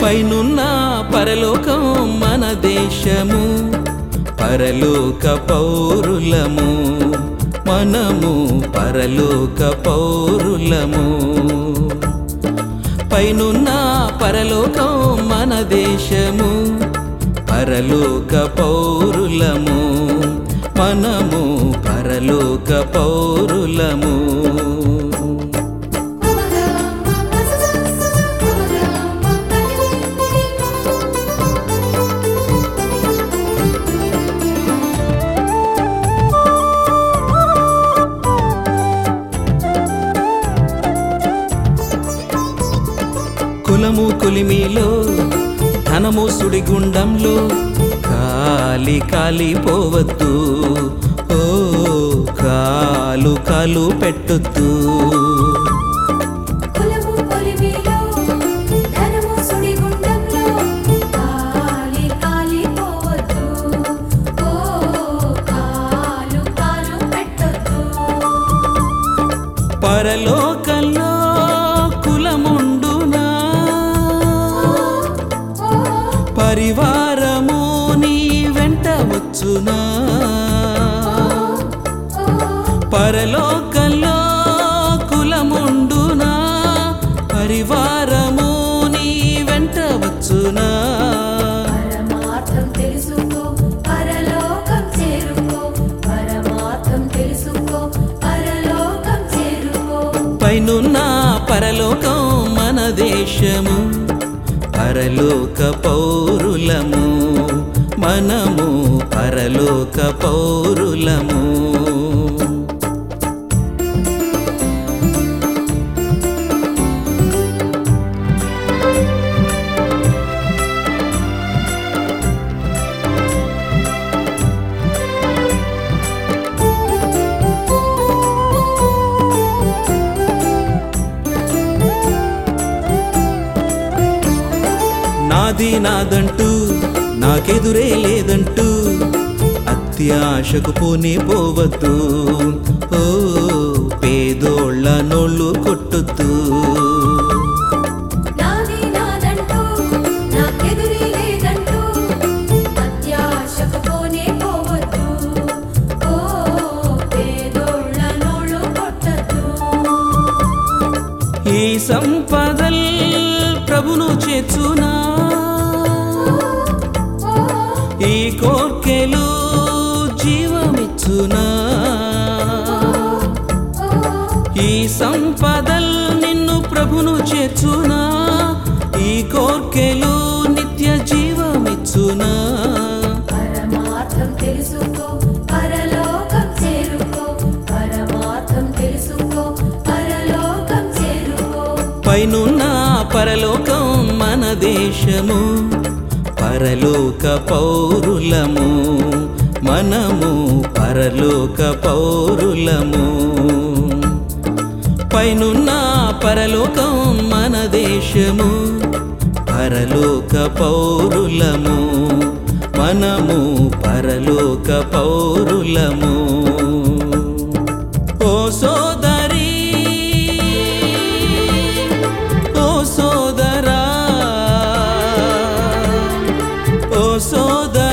పైనున్న పరలోకం మన దేశము పరలోక పౌరులము మనము పరలోక పౌరులము పైనున్న పరలోకం మన దేశము పరలోక పౌరులము మనము పరలోక పౌరులము కులము కులిమిలో ధనము సుడిగుండంలో కాలి కాలిపోవద్దు ఓ కాలు కాలు పెట్టొద్దు కులము కొలిమిలో ధనము సుడిగుండంలో కాలి కాలిపోవద్దు ఓ కాలు కాలు పెట్టొద్దు పరలోకంలో కులముండునా ఓ పరివారము నీ వెంట వచ్చునా పరలోకంలో కులముండునా పరివారము నీ వెంట వచ్చునా పరమార్థం తెలుసుకో పరలోకం చేరుకో పరమార్థం తెలుసుకో పరలోకం చేరుకో పైనున్న పరలోకం మన దేశము పరలోక పౌరులము మనము పరలోక పౌరులము నాది నాదంటూ నాకెదురే లేదంటూ అత్యాశకు పోనీ పోవద్దు ఓ పేదోళ్ళ నోళ్ళు కొట్టొద్దు నాది నాదంటూ నాకెదురే లేదంటూ అత్యాశకు పోనే పోవద్దు ఓ పేదోళ్ళ నోళ్ళు కొట్టద్దు ఈ సంపదల్ ప్రభును చేర్చునా ఈ కోర్కెలు జీవమిచ్చునా ఈ సంపదల్ నిన్ను ప్రభును చేర్చునా ఈ కోర్కెలు నిత్య జీవమిచ్చునా పరమార్థం తెలుసుకో పరలోకం చేరుకో పరమార్థం తెలుసుకో పరలోకం చేరుకో పైనున్న పరలోకం మన దేశము పరలోక పౌరులము మనము పరలోక పౌరులము పైనున్న పరలోకం మన దేశము పరలోక పౌరులము మనము పరలోక పౌరులము ఓ సోదరి ఓ సోదరా ఓ సోదరా